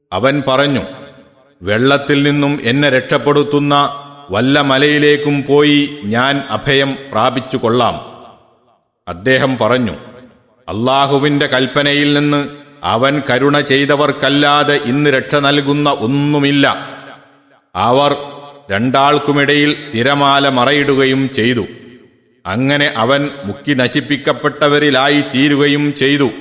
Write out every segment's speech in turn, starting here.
അവൻ പറഞ്ഞു വെള്ളത്തിൽ നിന്നും എന്നെ രക്ഷപ്പെടുത്തുന്ന വല്ല മലയിലേക്കും പോയി ഞാൻ അഭയം പ്രാപിച്ചു കൊള്ളാം അദ്ദേഹം പറഞ്ഞു അള്ളാഹുവിന്റെ കൽപ്പനയിൽ നിന്ന് അവൻ കരുണ ചെയ്തവർക്കല്ലാതെ ഇന്ന് രക്ഷ നൽകുന്ന ഒന്നുമില്ല അവർ രണ്ടാൾക്കുമിടയിൽ തിരമാല മറയിടുകയും ചെയ്തു അങ്ങനെ അവൻ മുക്കി നശിപ്പിക്കപ്പെട്ടവരിലായി തീരുകയും ചെയ്തു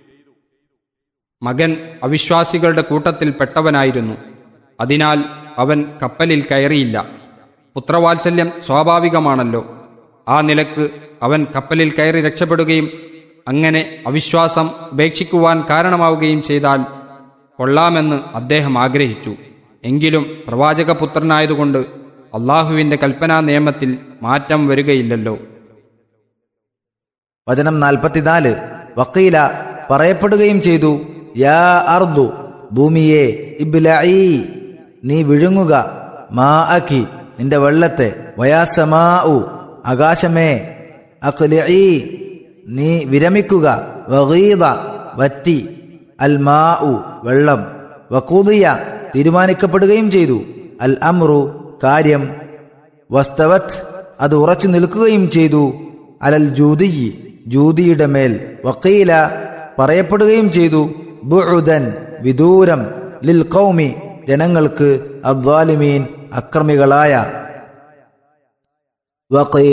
മകൻ അവിശ്വാസികളുടെ കൂട്ടത്തിൽ പെട്ടവനായിരുന്നു അതിനാൽ അവൻ കപ്പലിൽ കയറിയില്ല പുത്രവാത്സല്യം സ്വാഭാവികമാണല്ലോ ആ നിലക്ക് അവൻ കപ്പലിൽ കയറി രക്ഷപ്പെടുകയും അങ്ങനെ അവിശ്വാസം ഉപേക്ഷിക്കുവാൻ കാരണമാവുകയും ചെയ്താൽ കൊള്ളാമെന്ന് അദ്ദേഹം ആഗ്രഹിച്ചു എങ്കിലും പ്രവാചകപുത്രനായതുകൊണ്ട് അള്ളാഹുവിന്റെ കൽപ്പനാ നിയമത്തിൽ മാറ്റം വരികയില്ലല്ലോ വചനം നാൽപ്പത്തിനാല് വക്കീല പറയപ്പെടുകയും ചെയ്തു യാ അർദു ഭൂമിയെ ഇബ്ലഈ നീ വിഴുങ്ങുക മാ അഖി നിന്റെ വെള്ളത്തെ വയാസമാ ആകാശമേ അഖ്ലിഈ നീ വിരമിക്കുക വഗീദ വറ്റി അൽ മാ വെള്ളം വക്കൂദിയ തീരുമാനിക്കപ്പെടുകയും ചെയ്തു അൽ അമ്രു കാര്യം വസ്തവത് അത് ഉറച്ചു നിൽക്കുകയും ചെയ്തു അലൽ ജൂതി ജൂതിയുടെ മേൽ വക്കീല പറയപ്പെടുകയും ചെയ്തു ബുഉദൻ വിദൂരം ലിൽ കൗമി ജനങ്ങൾക്ക് അദ്വാലിമീൻ അക്രമികളായ വക്കീ